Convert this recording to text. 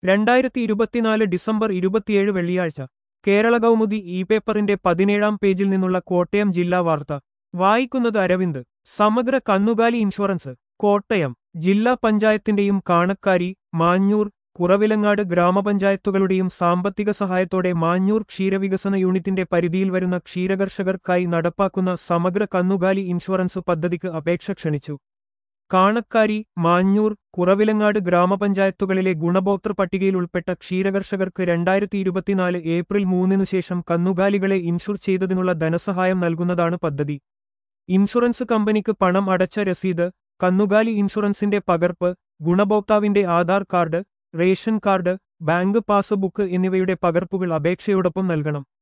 രണ്ടായിരത്തി ഇരുപത്തിനാല് ഡിസംബർ ഇരുപത്തിയേഴ് വെള്ളിയാഴ്ച കേരള കൗമുദി ഇ പേപ്പറിന്റെ പതിനേഴാം പേജിൽ നിന്നുള്ള കോട്ടയം ജില്ലാ വാർത്ത വായിക്കുന്നത് അരവിന്ദ് സമഗ്ര കന്നുകാലി ഇൻഷുറൻസ് കോട്ടയം ജില്ലാ പഞ്ചായത്തിന്റെയും കാണക്കാരി മാഞ്ഞൂർ കുറവിലങ്ങാട് ഗ്രാമപഞ്ചായത്തുകളുടെയും സാമ്പത്തിക സഹായത്തോടെ മാഞ്ഞൂർ ക്ഷീരവികസന യൂണിറ്റിന്റെ പരിധിയിൽ വരുന്ന ക്ഷീരകർഷകർക്കായി നടപ്പാക്കുന്ന സമഗ്ര കന്നുകാലി ഇൻഷുറൻസ് പദ്ധതിക്ക് അപേക്ഷ ക്ഷണിച്ചു കാണക്കാരി മാഞ്ഞൂർ കുറവിലങ്ങാട് ഗ്രാമപഞ്ചായത്തുകളിലെ ഗുണഭോക്തൃ പട്ടികയിൽ ഉൾപ്പെട്ട ക്ഷീരകർഷകർക്ക് രണ്ടായിരത്തി ഇരുപത്തിനാല് ഏപ്രിൽ മൂന്നിനു ശേഷം കന്നുകാലികളെ ഇൻഷുർ ചെയ്തതിനുള്ള ധനസഹായം നൽകുന്നതാണ് പദ്ധതി ഇൻഷുറൻസ് കമ്പനിക്ക് പണം അടച്ച രസീത് കന്നുകാലി ഇൻഷുറൻസിന്റെ പകർപ്പ് ഗുണഭോക്താവിന്റെ Aadhaar card ration card bank passbook എന്നിവയുടെ പകർപ്പുകൾ അപേക്ഷയോടൊപ്പം നൽകണം